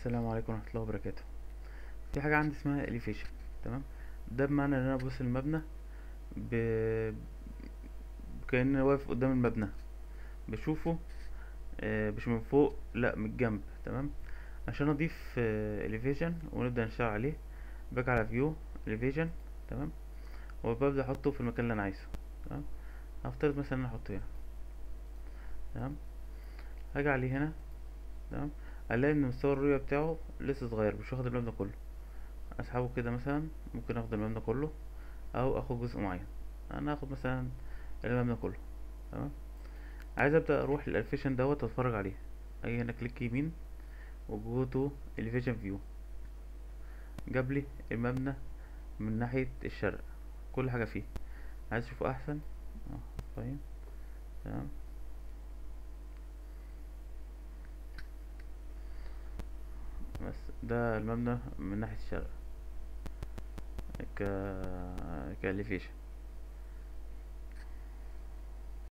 السلام عليكم ورحمة الله وبركاته في حاجة عندي اسمها elevation تمام ده بمعنى ان انا ببص المبنى ب... كأني واقف قدام المبنى بشوفه آه، مش من فوق لا من الجنب تمام عشان اضيف آه، elevation ونبدأ نشتغل عليه باجي على view elevation تمام وببدأ احطه في المكان اللي انا عايزه تمام هفترض مثلا ان انا احطه هنا تمام هاجي عليه هنا تمام الاقي ان مستوى الرؤية بتاعه لسه صغير مش واخد المبنى كله اسحبه كده مثلا ممكن اخد المبنى كله او اخد جزء معين انا اخد مثلا المبنى كله تمام عايز ابدا اروح للالفيشن دوت واتفرج عليه اجي هنا كليك يمين وجو تو الفيجن فيو جاب لي المبنى من ناحية الشرق كل حاجة فيه عايز اشوفه احسن اه طيب تمام بس ده المبنى من ناحية الشرق ك كاليفيشن